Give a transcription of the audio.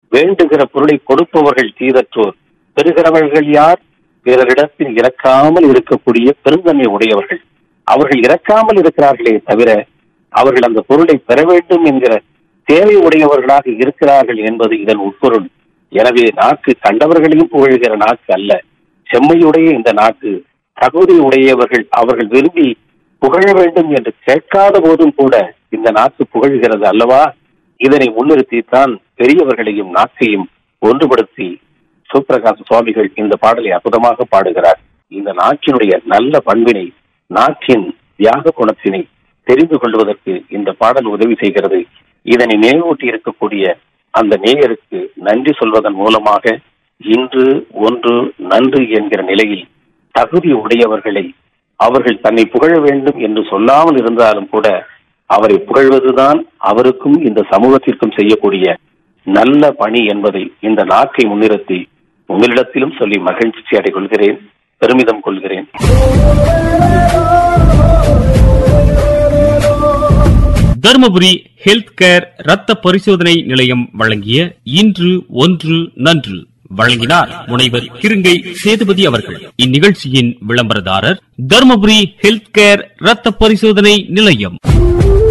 வேண்டுகிற பொருளை கொடுப்பவர்கள் தீரற்றோர் பெறுகிறவர்கள் யார் பிறரிடத்தில் இறக்காமல் இருக்கக்கூடிய பெருந்தன்மை உடையவர்கள் அவர்கள் இறக்காமல் இருக்கிறார்களே தவிர அவர்கள் அந்த பொருளை பெற வேண்டும் என்கிற தேவை உடையவர்களாக இருக்கிறார்கள் என்பது இதன் உட்பொருள் எனவே நாக்கு கண்டவர்களையும் புகழ்கிற நாக்கு அல்ல செம்மையுடைய இந்த நாக்கு தகுதி உடையவர்கள் அவர்கள் விரும்பி புகழ வேண்டும் என்று கேட்காத போதும் கூட இந்த நாக்கு புகழ்கிறது அல்லவா இதனை முன்னிறுத்தித்தான் பெரியவர்களையும் நாக்கையும் ஒன்றுபடுத்தி சிவபிரகாச சுவாமிகள் இந்த பாடலை அற்புதமாக பாடுகிறார் இந்த நாக்கினுடைய நல்ல பண்பினை நாக்கின் தியாக குணத்தினை தெரிந்து கொள்வதற்கு இந்த பாடல் உதவி செய்கிறது இதனை நினைவூட்டி இருக்கக்கூடிய அந்த நேயருக்கு நன்றி சொல்வதன் மூலமாக இன்று ஒன்று நன்று என்கிற நிலையில் தகுதி உடையவர்களை அவர்கள் தன்னை புகழ வேண்டும் என்று சொல்லாமல் இருந்தாலும் கூட அவரை புகழ்வதுதான் அவருக்கும் இந்த சமூகத்திற்கும் செய்யக்கூடிய நல்ல பணி என்பதை இந்த நாக்கை முன்னிறுத்தி உங்களிடத்திலும் சொல்லி மகிழ்ச்சி அடை கொள்கிறேன் பெருமிதம் கொள்கிறேன் தருமபுரி ஹெல்த் கேர் ரத்த பரிசோதனை நிலையம் வழங்கிய இன்று ஒன்று நன்று வழங்கினார் முனைவர் கிருங்கை சேதுபதி அவர்கள் இந்நிகழ்ச்சியின் விளம்பரதாரர் தருமபுரி ஹெல்த் கேர் ரத்த பரிசோதனை நிலையம்